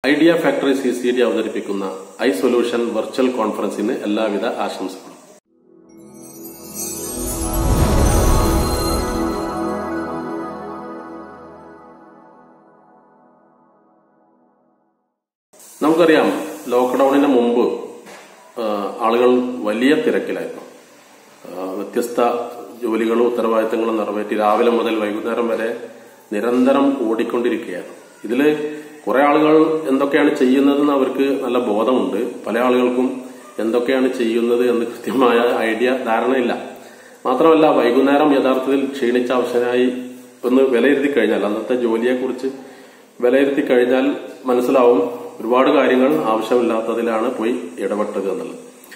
idea factory C C D അവതരിപ്പിക്കുന്ന I solution virtual കോൺഫറൻസിന് എല്ലാവിധ ആശംസകളും നമുക്കറിയാം ലോക്ക്ഡൌണിന് മുമ്പ് ആ, ആളുകൾ വലിയ തിരക്കിലായിരുന്നു ആ, വ്യത്യസ്ത ജോലികളും ഉത്തരവാദിത്തങ്ങളും നിറവേറ്റി രാവിലെ മുതൽ വൈകുന്നേരം വരെ നിരന്തരം ഓടിക്കൊണ്ടിരിക്കുകയാണ് ഇതില് കുറെ ആളുകൾ എന്തൊക്കെയാണ് ചെയ്യുന്നതെന്ന് അവർക്ക് നല്ല ബോധമുണ്ട് പല ആളുകൾക്കും എന്തൊക്കെയാണ് ചെയ്യുന്നത് എന്ന് കൃത്യമായ ഐഡിയ ധാരണയില്ല മാത്രമല്ല വൈകുന്നേരം യഥാർത്ഥത്തിൽ ക്ഷീണിച്ച അവശനായി ഒന്ന് വിലയിരുത്തി കഴിഞ്ഞാൽ അന്നത്തെ ജോലിയെക്കുറിച്ച് വിലയിരുത്തി കഴിഞ്ഞാൽ മനസ്സിലാവും ഒരുപാട് കാര്യങ്ങൾ ആവശ്യമില്ലാത്തതിലാണ് പോയി ഇടപെട്ടത് എന്നുള്ളത്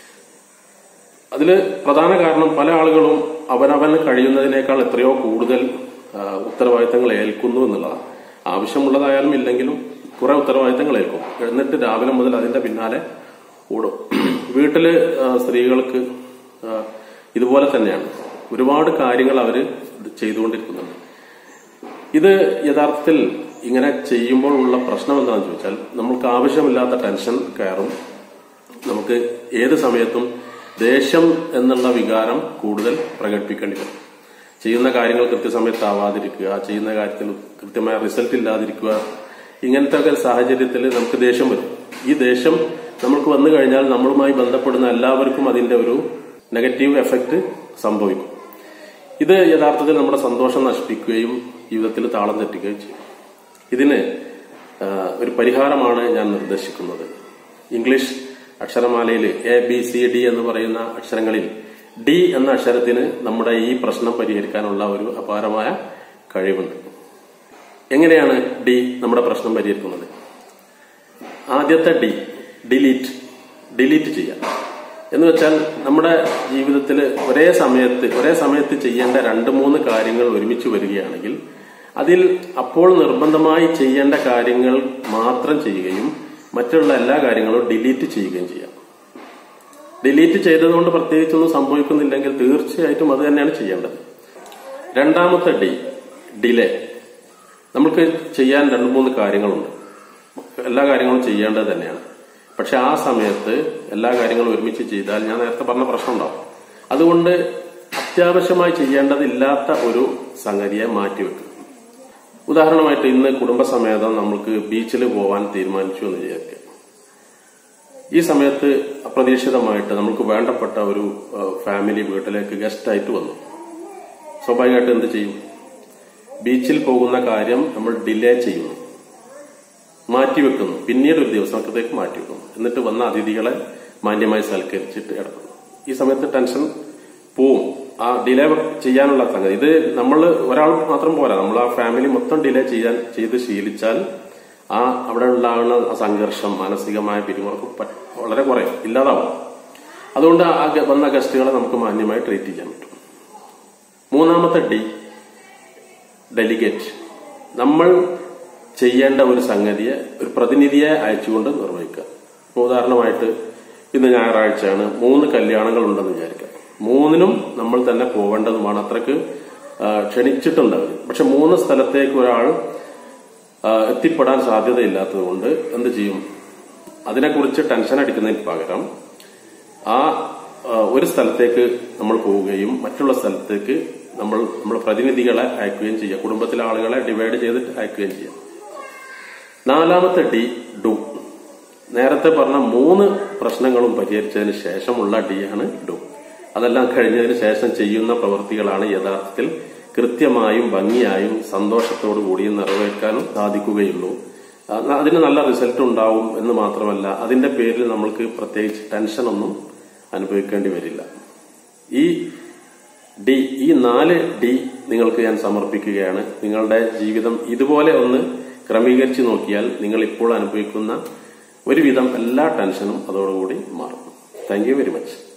അതില് പ്രധാന കാരണം പല ആളുകളും അവനവന് കഴിയുന്നതിനേക്കാൾ എത്രയോ കൂടുതൽ ആ, ഉത്തരവാദിത്തങ്ങൾ ഏൽക്കുന്നു എന്നുള്ളതാണ് ആവശ്യമുള്ളതായാലും ഇല്ലെങ്കിലും കുറെ ഉത്തരവാദിത്തങ്ങൾ ഏൽക്കും എന്നിട്ട് രാവിലെ മുതൽ അതിന്റെ പിന്നാലെ ഓടും വീട്ടില് ആ, സ്ത്രീകൾക്ക് ആ, ഇതുപോലെ തന്നെയാണ് ഒരുപാട് കാര്യങ്ങൾ അവര് ചെയ്തുകൊണ്ടിരിക്കുന്നുണ്ട് ഇത് യഥാർത്ഥത്തിൽ ഇങ്ങനെ ചെയ്യുമ്പോൾ ഉള്ള പ്രശ്നം എന്താണെന്ന് ചോദിച്ചാൽ നമുക്ക് ആവശ്യമില്ലാത്ത ടെൻഷൻ കയറും നമുക്ക് ഏത് സമയത്തും ദേഷ്യം എന്നുള്ള വികാരം കൂടുതൽ പ്രകടിപ്പിക്കേണ്ടി വരും ചെയ്യുന്ന കാര്യങ്ങൾ കൃത്യസമയത്താവാതിരിക്കുക ചെയ്യുന്ന കാര്യത്തിൽ കൃത്യമായ റിസൾട്ട് ഇല്ലാതിരിക്കുക ഇങ്ങനത്തെ ഒക്കെ സാഹചര്യത്തിൽ നമുക്ക് ദേഷ്യം വരും ഈ ദേഷ്യം നമുക്ക് വന്നു കഴിഞ്ഞാൽ നമ്മളുമായി ബന്ധപ്പെടുന്ന എല്ലാവർക്കും അതിന്റെ ഒരു നെഗറ്റീവ് എഫക്റ്റ് സംഭവിക്കും ഇത് യഥാർത്ഥത്തിൽ നമ്മുടെ സന്തോഷം നശിപ്പിക്കുകയും ജീവിതത്തിൽ താളം തെറ്റുകയും ചെയ്യും ഇതിന് ആ, ഒരു പരിഹാരമാണ് ഞാൻ നിർദ്ദേശിക്കുന്നത് ഇംഗ്ലീഷ് അക്ഷരമാലയിൽ എ ബി സി ഡി എന്ന് പറയുന്ന അക്ഷരങ്ങളിൽ ഡി എന്ന അക്ഷരത്തിന് നമ്മുടെ ഈ പ്രശ്നം പരിഹരിക്കാനുള്ള ഒരു അപാരമായ കഴിവുണ്ട് എങ്ങനെയാണ് ഡി നമ്മുടെ പ്രശ്നം പരിഹരിക്കുന്നത് ആദ്യത്തെ ഡി ഡിലീറ്റ് ഡിലീറ്റ് ചെയ്യാം എന്ന് വെച്ചാൽ നമ്മുടെ ജീവിതത്തിൽ ഒരേ സമയത്ത് ഒരേ സമയത്ത് ചെയ്യേണ്ട രണ്ട് മൂന്ന് കാര്യങ്ങൾ ഒരുമിച്ച് വരികയാണെങ്കിൽ അതിൽ അപ്പോൾ നിർബന്ധമായി ചെയ്യേണ്ട കാര്യങ്ങൾ മാത്രം ചെയ്യുകയും മറ്റുള്ള എല്ലാ കാര്യങ്ങളും ഡിലീറ്റ് ചെയ്യുകയും ചെയ്യാം ഡിലീറ്റ് ചെയ്തതുകൊണ്ട് പ്രത്യേകിച്ചൊന്നും സംഭവിക്കുന്നില്ലെങ്കിൽ തീർച്ചയായിട്ടും അത് തന്നെയാണ് ചെയ്യേണ്ടത് രണ്ടാമത്തെ ഡി ഡിലേ നമുക്ക് ചെയ്യാൻ രണ്ട് മൂന്ന് കാര്യങ്ങളുണ്ട് എല്ലാ കാര്യങ്ങളും ചെയ്യേണ്ടത് തന്നെയാണ് പക്ഷെ ആ സമയത്ത് എല്ലാ കാര്യങ്ങളും ഒരുമിച്ച് ചെയ്താൽ ഞാൻ നേരത്തെ പറഞ്ഞ പ്രശ്നം ഉണ്ടാവും അതുകൊണ്ട് അത്യാവശ്യമായി ചെയ്യേണ്ടതില്ലാത്ത ഒരു സംഗതിയെ മാറ്റിവെക്കുക ഉദാഹരണമായിട്ട് ഇന്ന് കുടുംബസമേതം നമുക്ക് ബീച്ചിൽ പോവാൻ തീരുമാനിച്ചു എന്ന് വിചാരിക്കുക ഈ സമയത്ത് അപ്രതീക്ഷിതമായിട്ട് നമുക്ക് വേണ്ടപ്പെട്ട ഒരു ഫാമിലി വീട്ടിലേക്ക് ഗസ്റ്റ് ആയിട്ട് വന്നു സ്വാഭാവികമായിട്ട് എന്ത് ചെയ്യും ബീച്ചിൽ പോകുന്ന കാര്യം നമ്മൾ ഡിലേ ചെയ്യുന്നു മാറ്റിവെക്കുന്നു പിന്നീട് ഒരു ദിവസത്തേക്ക് മാറ്റിവെക്കുന്നു എന്നിട്ട് വന്ന അതിഥികളെ മാന്യമായി സൽക്കരിച്ചിട്ട് ഇടപെടുന്നു ഈ സമയത്ത് ടെൻഷൻ പോവും ആ ഡിലേ ചെയ്യാനുള്ള സംഗതി ഇത് നമ്മൾ ഒരാൾ മാത്രം പോരാ നമ്മൾ ആ ഫാമിലി മൊത്തം ഡിലേ ചെയ്യാൻ ചെയ്ത് ശീലിച്ചാൽ ആ അവിടെ ഉണ്ടാകുന്ന ആ സംഘർഷം മാനസികമായ പിരിമുറക്കം പ- വളരെ കുറയും ഇല്ലാതാവും അതുകൊണ്ട് ആ ഗ- വന്ന ഗസ്റ്റുകളെ നമുക്ക് മാന്യമായി ട്രീറ്റ് ചെയ്യാൻ പറ്റും മൂന്നാമത്തെ ഡി ഡെലിഗേറ്റ് നമ്മൾ ചെയ്യേണ്ട ഒരു സംഗതിയെ ഒരു പ്രതിനിധിയെ അയച്ചുകൊണ്ട് നിർവഹിക്കുക ഇപ്പൊ ഉദാഹരണമായിട്ട് ഇന്ന് ഞായറാഴ്ചയാണ് മൂന്ന് കല്യാണങ്ങൾ ഉണ്ടെന്ന് വിചാരിക്കുക മൂന്നിനും നമ്മൾ തന്നെ പോവേണ്ടതുമാണ് അത്രക്ക് ആ, ക്ഷണിച്ചിട്ടുണ്ട് അവർ പക്ഷെ മൂന്ന് സ്ഥലത്തേക്ക് ഒരാൾ ആ, എത്തിപ്പെടാൻ സാധ്യതയില്ലാത്തത് കൊണ്ട് എന്ത് ചെയ്യും അതിനെക്കുറിച്ച് ടെൻഷൻ അടിക്കുന്നതിന് പകരം ആ ആ, ഒരു സ്ഥലത്തേക്ക് നമ്മൾ പോവുകയും മറ്റുള്ള സ്ഥലത്തേക്ക് നമ്മൾ നമ്മുടെ പ്രതിനിധികളെ അയക്കുകയും ചെയ്യുക കുടുംബത്തിലെ ആളുകളെ ഡിവൈഡ് ചെയ്തിട്ട് അയക്കുകയും ചെയ്യാം നാലാമത്തെ ഡി ഡു നേരത്തെ പറഞ്ഞ മൂന്ന് പ്രശ്നങ്ങളും പരിഹരിച്ചതിന് ശേഷമുള്ള ഡി ആണ് ഡു അതെല്ലാം കഴിഞ്ഞതിന് ശേഷം ചെയ്യുന്ന പ്രവൃത്തികളാണ് യഥാർത്ഥത്തിൽ കൃത്യമായും ഭംഗിയായും സന്തോഷത്തോടു കൂടിയും നിറവേറ്റാനും സാധിക്കുകയുള്ളൂ ആ, അതിന് നല്ല റിസൾട്ട് ഉണ്ടാവും എന്ന് മാത്രമല്ല അതിന്റെ പേരിൽ നമ്മൾക്ക് പ്രത്യേകിച്ച് ടെൻഷനൊന്നും അനുഭവിക്കേണ്ടി വരില്ല ഈ ഡി ഈ നാല് ഡി നിങ്ങൾക്ക് ഞാൻ സമർപ്പിക്കുകയാണ് നിങ്ങളുടെ ജീവിതം ഇതുപോലെ ഒന്ന് ക്രമീകരിച്ച് നോക്കിയാൽ നിങ്ങൾ ഇപ്പോൾ അനുഭവിക്കുന്ന ഒരുവിധം എല്ലാ ടെൻഷനും അതോടുകൂടി മാറും താങ്ക് യു വെരി മച്ച്